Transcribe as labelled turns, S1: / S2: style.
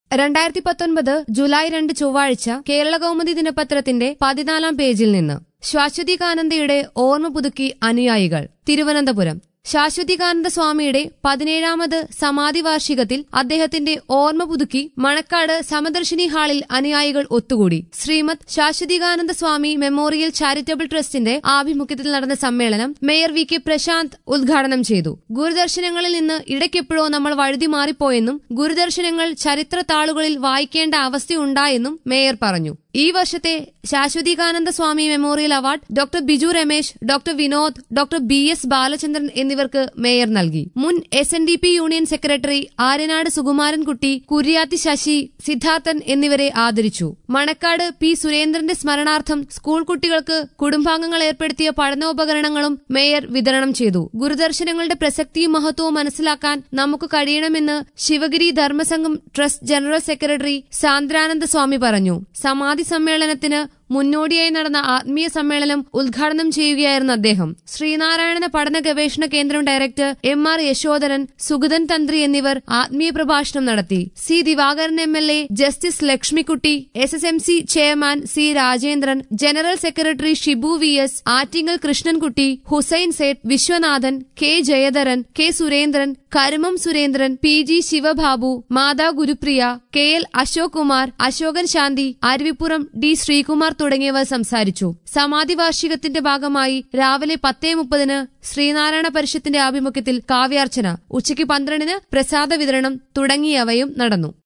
S1: രണ്ടായിരത്തി പത്തൊൻപത് ജൂലൈ രണ്ട് ചൊവ്വാഴ്ച കേരള കൗമുദി ദിനപത്രത്തിന്റെ പതിനാലാം പേജിൽ നിന്ന് ശാശ്വതികാനന്ദയുടെ ഓർമ്മ പുതുക്കി അനുയായികൾ തിരുവനന്തപുരം ശാശ്വതികാനന്ദ സ്വാമിയുടെ പതിനേഴാമത് സമാധി വാർഷികത്തിൽ അദ്ദേഹത്തിന്റെ ഓർമ്മ പുതുക്കി മണക്കാട് സമദർശിനി ഹാളിൽ അനുയായികൾ ഒത്തുകൂടി ശ്രീമദ് ശാശ്വതികാനന്ദ സ്വാമി മെമ്മോറിയൽ ചാരിറ്റബിൾ ട്രസ്റ്റിന്റെ ആഭിമുഖ്യത്തിൽ നടന്ന സമ്മേളനം മേയർ വി കെ പ്രശാന്ത് ഉദ്ഘാടനം ചെയ്തു ഗുരുദർശനങ്ങളിൽ നിന്ന് ഇടയ്ക്കെപ്പോഴോ നമ്മൾ വഴുതി മാറിപ്പോയെന്നും ഗുരുദർശനങ്ങൾ ചരിത്ര താളുകളിൽ വായിക്കേണ്ട അവസ്ഥയുണ്ടായെന്നും മേയർ പറഞ്ഞു ഈ വർഷത്തെ Sashwathikananda Swami memorial award doctor Biju Ramesh doctor Vinod doctor B S Balachandran എന്നിവർക്ക് മേയർ നൽകി മുൻ S N D P union secretary Aryanad Sukumarankutty Kuriathi Sasi Siddharthan എന്നിവരെ ആദരിച്ചു മണക്കാട് പി സുരേന്ദ്രന്റെ സ്മരണാർത്ഥം സ്കൂൾ കുട്ടികൾക്ക് കുടുംബാംഗങ്ങൾ ഏർപ്പെടുത്തിയ പഠനോപകരണങ്ങളും മേയർ വിതരണം ചെയ്തു ഗുരുദർശനങ്ങളുടെ പ്രസക്തിയും മഹത്വവും മനസ്സിലാക്കാൻ നമുക്ക് കഴിയണമെന്ന് Sivagiri Dharmasangham trust general secretary Sandrananda Swami പറഞ്ഞു സമാധി സമ്മേളനത്തിന് മുന്നോടിയായി നടന്ന ആത്മീയ സമ്മേളനം ഉദ്ഘാടനം ചെയ്യുകയായിരുന്നു അദ്ദേഹം ശ്രീനാരായണ പഠന ഗവേഷണ കേന്ദ്രം director M R Yashodharan Sugathan തന്ത്രി എന്നിവർ ആത്മീയ പ്രഭാഷണം നടത്തി C Divakaran M L A justice Lakshmikutty S S M C chairman C Rajendran general secretary Shibu V S Attingal Krishnankutty Hussain Sait Viswanathan K Jayadharan K Surendran Karumam Surendran P G Sivababu Mata Gurupriya K L Ashok Kumar Ashokan Shanthi Aruvippuram D Sreekumar തുടങ്ങിയവർ സംസാരിച്ചു സമാധി വാർഷികത്തിന്റെ ഭാഗമായി രാവിലെ പത്തേ മുപ്പതിന് ശ്രീനാരായണ പരിഷത്തിന്റെ ആഭിമുഖ്യത്തിൽ കാവ്യാർച്ചന ഉച്ചയ്ക്ക് പന്ത്രണ്ടിന് പ്രസാദ വിതരണം തുടങ്ങിയവയും നടന്നു